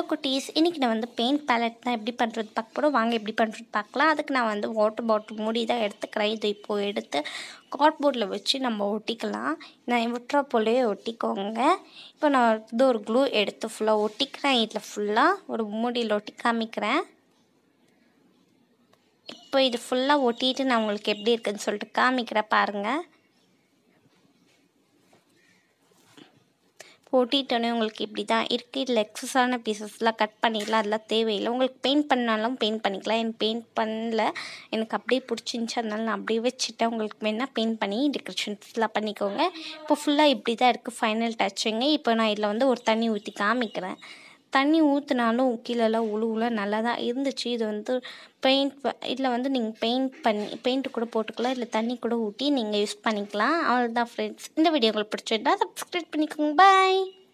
குட்டீஸ் இன்றைக்கி நான் வந்து பெயிண்ட் பேலட் தான் எப்படி பண்ணுறது பார்க்க போகிறோம் வாங்க எப்படி பண்ணுறது பார்க்கலாம் அதுக்கு நான் வந்து வாட்டர் பாட்டில் மூடி தான் எடுத்துக்கிறேன் இது இப்போது எடுத்து கார்ட்போர்டில் வச்சு நம்ம ஒட்டிக்கலாம் நான் விட்டுற போலே ஒட்டிக்கோங்க இப்போ நான் இது ஒரு க்ளூ எடுத்து ஃபுல்லாக ஒட்டிக்கிறேன் இதில் ஃபுல்லாக ஒரு மூடியில் ஒட்டி காமிக்கிறேன் இப்போ இது ஃபுல்லாக ஒட்டிட்டு நான் உங்களுக்கு எப்படி இருக்குன்னு சொல்லிட்டு காமிக்கிறேன் பாருங்கள் ஒட்டிட்டோன்னே உங்களுக்கு இப்படி தான் இருக்குது இதில் எக்ஸஸான பீசஸ்லாம் கட் பண்ணிடலாம் அதெல்லாம் தேவையில்லை உங்களுக்கு பெயிண்ட் பண்ணாலும் பெயிண்ட் பண்ணிக்கலாம் எனக்கு பெயிண்ட் பண்ணல எனக்கு அப்படியே பிடிச்சிருந்துச்சி அதனால நான் அப்படியே வச்சுட்டேன் உங்களுக்கு வேணால் பெயிண்ட் பண்ணி டெக்கரேஷன்ஸ்லாம் பண்ணிக்கோங்க இப்போ ஃபுல்லாக இப்படி தான் இருக்குது ஃபைனல் டச்சுங்க இப்போ நான் இதில் வந்து ஒரு தண்ணி ஊற்றி காமிக்கிறேன் தண்ணி ஊற்றினாலும் கீழெல்லாம் உழுவுல நல்லா தான் இருந்துச்சு இது வந்து பெயிண்ட் இதில் வந்து நீங்கள் பெயிண்ட் பண்ணி பெயிண்ட் கூட போட்டுக்கலாம் இல்லை தண்ணி கூட ஊற்றி நீங்கள் யூஸ் பண்ணிக்கலாம் அவ்வளோதான் ஃப்ரெண்ட்ஸ் இந்த வீடியோ உங்களுக்கு பிடிச்சிருந்தா சப்ஸ்கிரைப் பண்ணிக்கோங்க பாய்